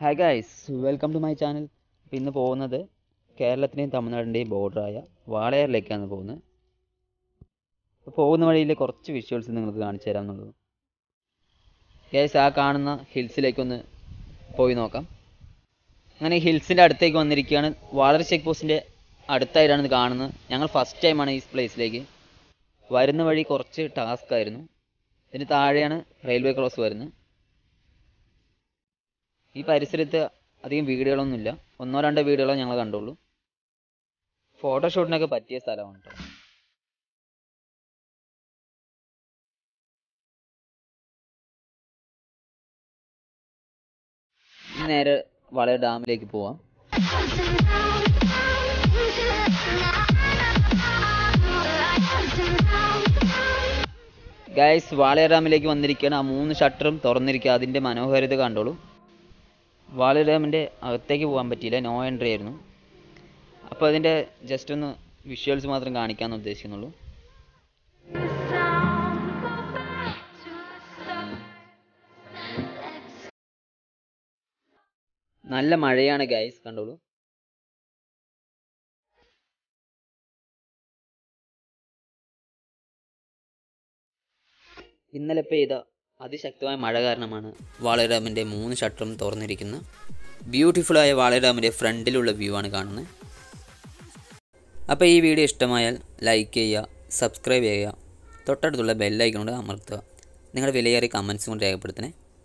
hi guys welcome to my channel അപ്പോൾ ഇന്ന് പോകുന്നത് കേരളത്തിൻ്റെയും തമിഴ്നാടിൻ്റെയും ബോർഡറായ വാളയാറിലേക്കാണ് പോകുന്നത് അപ്പോൾ പോകുന്ന വഴിയിൽ കുറച്ച് വിഷ്വൽസ് നിങ്ങൾക്ക് കാണിച്ചു തരാം എന്നുള്ളത് ഗൈസ് ആ കാണുന്ന ഹിൽസിലേക്കൊന്ന് പോയി നോക്കാം അങ്ങനെ ഹിൽസിൻ്റെ അടുത്തേക്ക് വന്നിരിക്കുകയാണ് വാളർ ചെക്ക് പോസ്റ്റിൻ്റെ അടുത്തായിട്ടാണ് ഇത് കാണുന്നത് ഞങ്ങൾ ഫസ്റ്റ് ടൈമാണ് ഈ പ്ലേസിലേക്ക് വരുന്ന വഴി കുറച്ച് ടാസ്ക് ആയിരുന്നു ഇതിന് താഴെയാണ് റെയിൽവേ ക്രോസ് വരുന്നത് ഈ പരിസരത്ത് അധികം വീടുകളൊന്നുമില്ല ഒന്നോ രണ്ടോ വീടുകളോ ഞങ്ങൾ കണ്ടുള്ളൂ ഫോട്ടോഷൂട്ടിനൊക്കെ പറ്റിയ സ്ഥലമാണ് കേട്ടോ ഇനി നേരെ വളയ ഡാമിലേക്ക് പോവാം ഗൈസ് വാളയ ഡാമിലേക്ക് വന്നിരിക്കുകയാണ് ആ മൂന്ന് ഷട്ടറും തുറന്നിരിക്കുക അതിൻ്റെ മനോഹാരിത കണ്ടോളൂ വാളയ ഡാമിൻ്റെ അകത്തേക്ക് പോകാൻ പറ്റിയില്ല നോ എൻട്രി ആയിരുന്നു അപ്പോൾ അതിൻ്റെ ജസ്റ്റ് ഒന്ന് വിഷ്വൽസ് മാത്രം കാണിക്കാമെന്ന് ഉദ്ദേശിക്കുന്നുള്ളൂ നല്ല മഴയാണ് ഗൈസ് കണ്ടോളൂ ഇന്നലെ പെയ്ത അതിശക്തമായ മഴ കാരണമാണ് വാളയ ഡാമിൻ്റെ മൂന്ന് ഷട്ടറും തുറന്നിരിക്കുന്നത് ബ്യൂട്ടിഫുള്ളായ വാളയ ഡാമിൻ്റെ ഫ്രണ്ടിലുള്ള വ്യൂ ആണ് കാണുന്നത് അപ്പോൾ ഈ വീഡിയോ ഇഷ്ടമായാൽ ലൈക്ക് ചെയ്യുക സബ്സ്ക്രൈബ് ചെയ്യുക തൊട്ടടുത്തുള്ള ബെല്ലൈക്കൺ കൊണ്ട് അമർത്തുക നിങ്ങളുടെ വിലയേറിയ കമൻസും കൊണ്ട് രേഖപ്പെടുത്തണേ